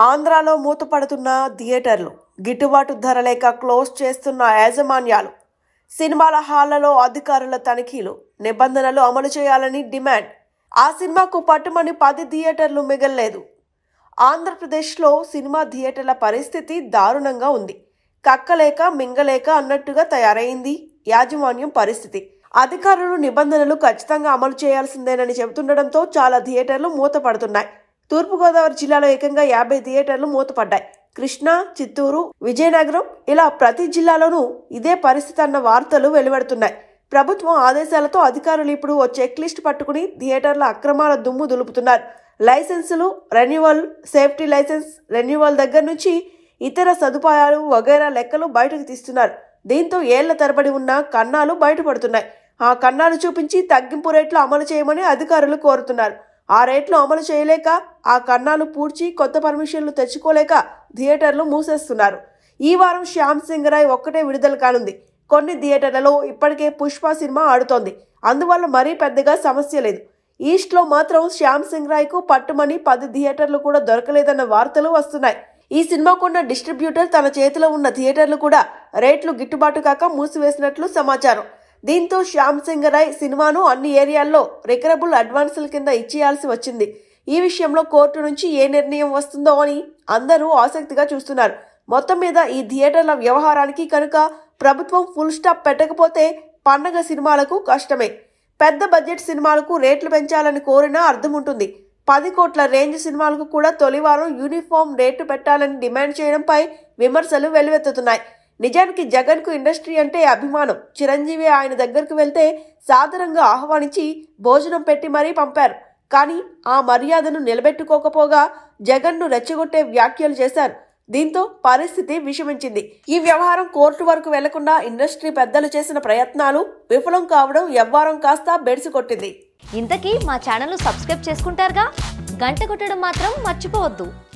ఆంధ్రాలో మూతపడుతున్న థియేటర్లు గిట్టుబాటు ధర లేక క్లోజ్ చేస్తున్న యాజమాన్యాలు సినిమాల హాళ్లలో అధికారుల తనిఖీలు నిబంధనలు అమలు చేయాలని డిమాండ్ ఆ సినిమాకు పట్టుమని పది థియేటర్లు మిగల్లేదు ఆంధ్రప్రదేశ్లో సినిమా థియేటర్ల పరిస్థితి దారుణంగా ఉంది కక్కలేక మింగలేక అన్నట్టుగా తయారైంది యాజమాన్యం పరిస్థితి అధికారులు నిబంధనలు ఖచ్చితంగా అమలు చేయాల్సిందేనని చెబుతుండటంతో చాలా థియేటర్లు మూతపడుతున్నాయి తూర్పుగోదావరి జిల్లాలో ఏకంగా యాభై థియేటర్లు మూతపడ్డాయి కృష్ణా చిత్తూరు విజయనగరం ఇలా ప్రతి జిల్లాలోనూ ఇదే పరిస్థితి అన్న వార్తలు వెలువడుతున్నాయి ప్రభుత్వం ఆదేశాలతో అధికారులు ఇప్పుడు ఓ చెక్ లిస్ట్ పట్టుకుని థియేటర్ల అక్రమాల దుమ్ము దులుపుతున్నారు లైసెన్సులు రెన్యువల్ సేఫ్టీ లైసెన్స్ రెన్యువల్ దగ్గర నుంచి ఇతర సదుపాయాలు వగైరా లెక్కలు బయటకు తీస్తున్నారు దీంతో ఏళ్ల తరబడి ఉన్న కన్నాలు బయటపడుతున్నాయి ఆ కన్నాలు చూపించి తగ్గింపు రేట్లు అమలు చేయమని అధికారులు కోరుతున్నారు ఆ రేట్లు అమలు చేయలేక ఆ కన్నాలు పూడ్చి కొత్త పర్మిషన్లు తెచ్చుకోలేక థియేటర్లు మూసేస్తున్నారు ఈ వారం శ్యామ్ సింగ్ రాయ్ ఒక్కటే విడుదల కానుంది కొన్ని థియేటర్లలో ఇప్పటికే పుష్ప సినిమా ఆడుతోంది అందువల్ల మరీ పెద్దగా సమస్య లేదు ఈస్ట్లో మాత్రం శ్యామ్ సింగ్ రాయ్కు పట్టుమని పది థియేటర్లు కూడా దొరకలేదన్న వార్తలు వస్తున్నాయి ఈ సినిమాకున్న డిస్ట్రిబ్యూటర్ తన చేతిలో ఉన్న థియేటర్లు కూడా రేట్లు గిట్టుబాటు కాక మూసివేసినట్లు సమాచారం దీంతో శ్యామ్ సింగ్ రాయ్ సినిమాను అన్ని ఏరియాల్లో రికరబుల్ అడ్వాన్సుల కింద ఇచ్చేయాల్సి వచ్చింది ఈ విషయంలో కోర్టు నుంచి ఏ నిర్ణయం వస్తుందో అని అందరూ ఆసక్తిగా చూస్తున్నారు మొత్తం మీద ఈ థియేటర్ల వ్యవహారానికి కనుక ప్రభుత్వం ఫుల్ స్టాప్ పెట్టకపోతే పండగ సినిమాలకు కష్టమే పెద్ద బడ్జెట్ సినిమాలకు రేట్లు పెంచాలని కోరినా అర్థం ఉంటుంది పది కోట్ల రేంజ్ సినిమాలకు కూడా తొలివారం యూనిఫామ్ రేటు పెట్టాలని డిమాండ్ చేయడంపై విమర్శలు వెల్లువెత్తుతున్నాయి నిజానికి జగన్కు ఇండస్ట్రీ అంటే అభిమానం చిరంజీవి ఆయన దగ్గరకు వెళ్తే సాదరంగా ఆహ్వానించి భోజనం పెట్టి మరీ పంపారు కానీ ఆ మర్యాదను నిలబెట్టుకోకపోగా జగన్ను రెచ్చగొట్టే వ్యాఖ్యలు చేశారు దీంతో పరిస్థితి విషమించింది ఈ వ్యవహారం కోర్టు వరకు వెళ్లకుండా ఇండస్ట్రీ పెద్దలు చేసిన ప్రయత్నాలు విఫలం కావడం ఎవ్వారం కాస్త బెడిసి కొట్టింది ఇంతకీ మా ఛానల్ను సబ్స్క్రైబ్ చేసుకుంటారుగా గంట కొట్టడం మాత్రం మర్చిపోవద్దు